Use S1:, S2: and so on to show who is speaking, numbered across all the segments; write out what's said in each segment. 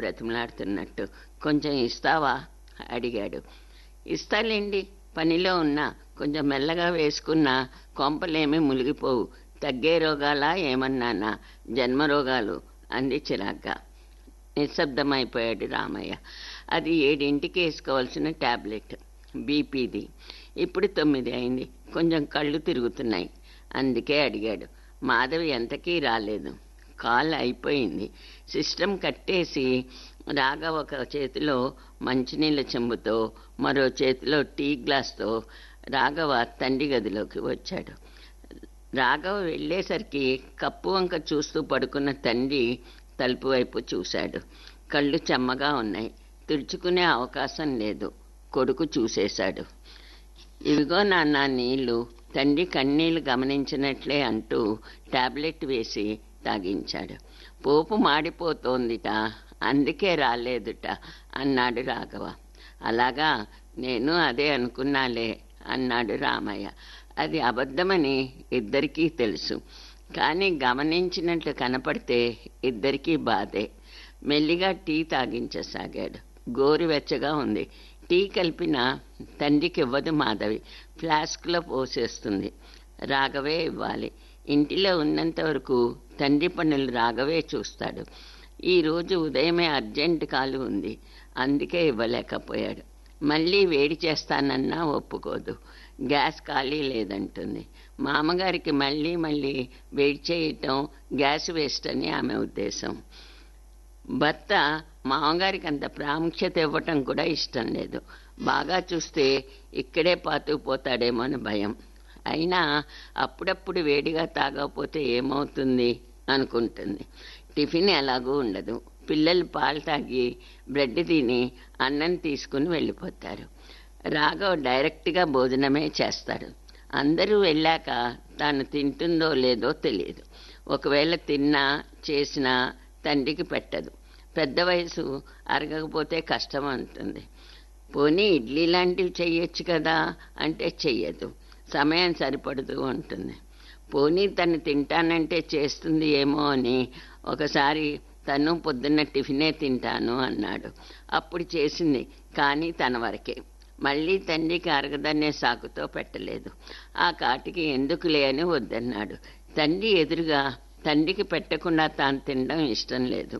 S1: బ్రతిమలాడుతున్నట్టు కొంచెం ఇస్తావా అడిగాడు ఇస్తాలేండి పనిలో ఉన్నా కొంచెం మెల్లగా వేసుకున్నా కొంపలేమీ మునిగిపోవు తగ్గే రోగాలా ఏమన్నానా జన్మ రోగాలు అంది చిరాగ్గా నిశ్శబ్దమైపోయాడు రామయ్య అది ఏడింటికి వేసుకోవాల్సిన ట్యాబ్లెట్ బీపీది ఇప్పుడు తొమ్మిది అయింది కొంచెం కళ్ళు తిరుగుతున్నాయి అందుకే అడిగాడు మాధవి ఎంతకీ రాలేదు కాల్ అయిపోయింది సిస్టమ్ కట్టేసి రాగా ఒక చేతిలో మంచినీళ్ళ చెంబుతో మరో చేతిలో టీ గ్లాస్తో రాఘవ తండ్రి గదిలోకి వచ్చాడు రాఘవ వెళ్ళేసరికి కప్పు వంక చూస్తూ పడుకున్న తండ్రి తలుపు వైపు చూశాడు కళ్ళు చెమ్మగా ఉన్నాయి తుడుచుకునే అవకాశం లేదు కొడుకు చూసేశాడు ఇవిగో నాన్న నీళ్లు తండ్రి కన్నీళ్లు గమనించినట్లే అంటూ టాబ్లెట్ వేసి తాగించాడు పోపు మాడిపోతోందిట అందుకే రాలేదుట అన్నాడు రాఘవ అలాగా నేను అదే అనుకున్నాలే అన్నాడు రామయ్య అది అబద్ధమని ఇద్దరికీ తెలుసు కానీ గమనించినట్లు కనపడితే ఇద్దరికీ బాధే మెల్లిగా టీ తాగించసాగాడు గోరువెచ్చగా ఉంది టీ కలిపిన తండ్రికి ఇవ్వదు మాధవి ఫ్లాస్క్లో పోసేస్తుంది రాఘవే ఇవ్వాలి ఇంటిలో ఉన్నంత వరకు తండ్రి పనులు రాఘవే చూస్తాడు ఈరోజు ఉదయమే అర్జెంట్ కాలు ఉంది అందుకే ఇవ్వలేకపోయాడు మళ్ళీ వేడి చేస్తానన్నా ఒప్పుకోదు గ్యాస్ ఖాళీ లేదంటుంది మామగారికి మళ్ళీ మళ్ళీ వేడి చేయటం గ్యాస్ వేస్ట్ అని ఆమె ఉద్దేశం భర్త మామగారికి అంత ప్రాముఖ్యత ఇవ్వటం కూడా ఇష్టం లేదు బాగా చూస్తే ఇక్కడే పాతుకుపోతాడేమో అని భయం అయినా అప్పుడప్పుడు వేడిగా తాగకపోతే ఏమవుతుంది అనుకుంటుంది టిఫిన్ ఎలాగూ ఉండదు పిల్లలు పాలు తాగి బ్రెడ్ తిని అన్నం తీసుకుని వెళ్ళిపోతారు రాఘవ్ డైరెక్ట్గా భోజనమే చేస్తాడు అందరూ వెళ్ళాక తాను తింటుందో లేదో తెలియదు ఒకవేళ తిన్నా చేసినా తండ్రికి పెట్టదు పెద్ద వయసు అరగకపోతే కష్టం అంటుంది పోనీ ఇడ్లీ లాంటివి చెయ్యొచ్చు కదా అంటే చెయ్యదు సమయం సరిపడదు అంటుంది పోనీ తను తింటానంటే చేస్తుంది ఏమో అని ఒకసారి తను పొద్దున్న టిఫినే తింటాను అన్నాడు అప్పుడు చేసింది కానీ తన వరకే మళ్ళీ తండ్రికి అరగదనే సాకుతో పెట్టలేదు ఆ కాటికి ఎందుకులే అని వద్దన్నాడు తండ్రి ఎదురుగా తండ్రికి పెట్టకుండా తాను తినడం ఇష్టం లేదు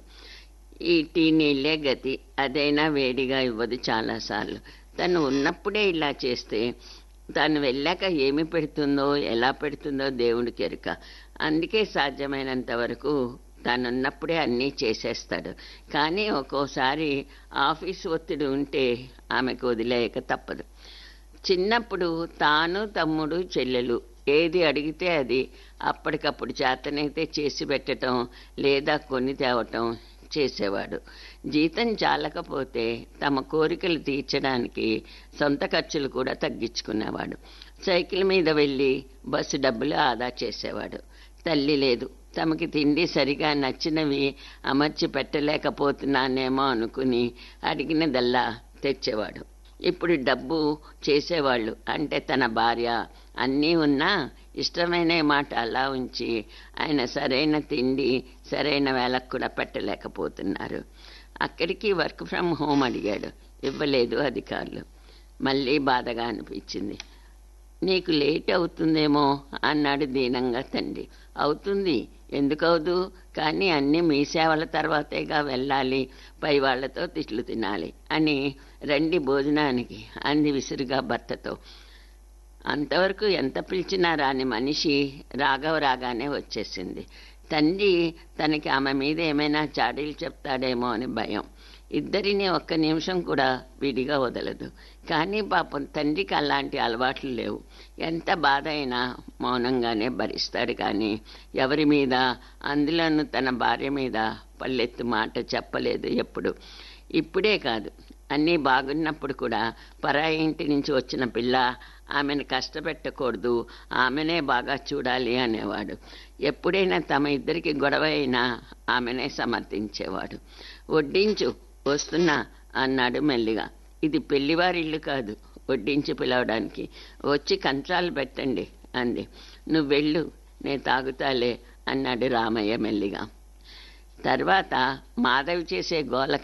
S1: ఈ టీ నీళ్ళే గతి అదైనా వేడిగా ఇవ్వదు చాలాసార్లు తను ఉన్నప్పుడే ఇలా చేస్తే తను వెళ్ళాక ఏమి పెడుతుందో ఎలా పెడుతుందో దేవుడికి ఎరుక అందుకే సాధ్యమైనంత వరకు తనున్నప్పుడే అన్నీ చేసేస్తాడు కానీ ఒక్కోసారి ఆఫీస్ ఒత్తిడి ఉంటే ఆమెకు వదిలేయక తప్పదు చిన్నప్పుడు తాను తమ్ముడు చెల్లెలు ఏది అడిగితే అది అప్పటికప్పుడు చేతనైతే చేసి పెట్టడం లేదా కొని తేవటం చేసేవాడు జీతం చాలకపోతే తమ కోరికలు తీర్చడానికి సొంత ఖర్చులు కూడా తగ్గించుకునేవాడు సైకిల్ మీద వెళ్ళి బస్సు డబ్బులు ఆదా చేసేవాడు తల్లి లేదు తమకి తిండి సరిగా నచ్చినవి అమర్చి పెట్టలేకపోతున్నానేమో అనుకుని అడిగినదల్లా తెచ్చేవాడు ఇప్పుడు డబ్బు చేసేవాళ్ళు అంటే తన భార్య అన్నీ ఉన్నా ఇష్టమైన మాట అలా ఉంచి ఆయన సరైన తిండి సరైన వేళకు కూడా పెట్టలేకపోతున్నారు అక్కడికి వర్క్ ఫ్రమ్ హోమ్ అడిగాడు ఇవ్వలేదు అధికారులు మళ్ళీ బాధగా అనిపించింది నీకు లేట్ అవుతుందేమో అన్నాడు దీనంగా తండ్రి అవుతుంది ఎందుకవుదు కానీ అన్నీ మీ సేవల తర్వాతేగా వెళ్ళాలి పై వాళ్లతో తిట్లు తినాలి అని రండి భోజనానికి అంది విసురుగా భర్తతో అంతవరకు ఎంత పిలిచినా రాని మనిషి రాఘవ రాగానే వచ్చేసింది తండ్రి తనకి ఆమె మీద ఏమైనా చాడీలు చెప్తాడేమో అని భయం ఇద్దరిని ఒక్క నిమిషం కూడా విడిగా వదలదు కానీ పాపం తండ్రికి అలాంటి అలవాట్లు లేవు ఎంత బాధ అయినా మౌనంగానే భరిస్తాడు కానీ ఎవరి మీద అందులోనూ తన భార్య మీద పల్లెత్తు మాట చెప్పలేదు ఎప్పుడు ఇప్పుడే కాదు అన్నీ బాగున్నప్పుడు కూడా పరాయి ఇంటి నుంచి వచ్చిన పిల్ల ఆమెను కష్టపెట్టకూడదు ఆమెనే బాగా చూడాలి అనేవాడు ఎప్పుడైనా తమ ఇద్దరికి గొడవ అయినా ఆమెనే సమర్థించేవాడు వడ్డించు వస్తున్నా అన్నాడు మెల్లిగా ఇది పెళ్లివారిల్లు కాదు వడ్డించి పిలవడానికి వచ్చి కంచాలు పెట్టండి అంది నువ్వు వెళ్ళు నేను తాగుతాలే అన్నాడు రామయ్య మెల్లిగా తర్వాత మాధవి చేసే గోల